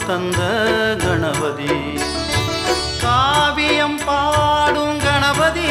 தந்த கணபதி காவியம் பாடும் கணபதி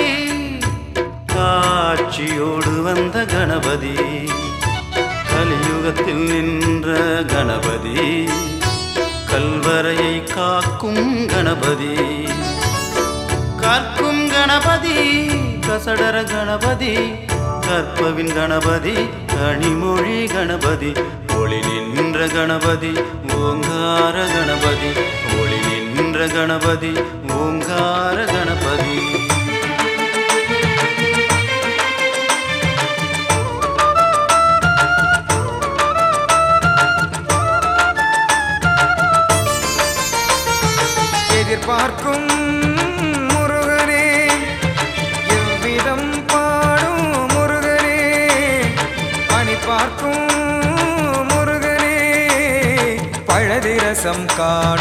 காட்சியோடு வந்த கணபதி கலியுகத்தில் நின்ற கணபதி கல்வரையை காக்கும் கணபதி கற்கும் கணபதி கசடர கணபதி கற்பவின் கணபதி கனிமொழி கணபதி ஒளி நின்ற கணபதி ஓங்கார கணபதி ஒளி நின்ற கணபதி ஓங்கார கணபதி எதிர்பார்க்கும் முருகனே எவ்விதம் பாடும் முருகனே பணி பார்க்கும் முருகனே பழதிரசம் காணும்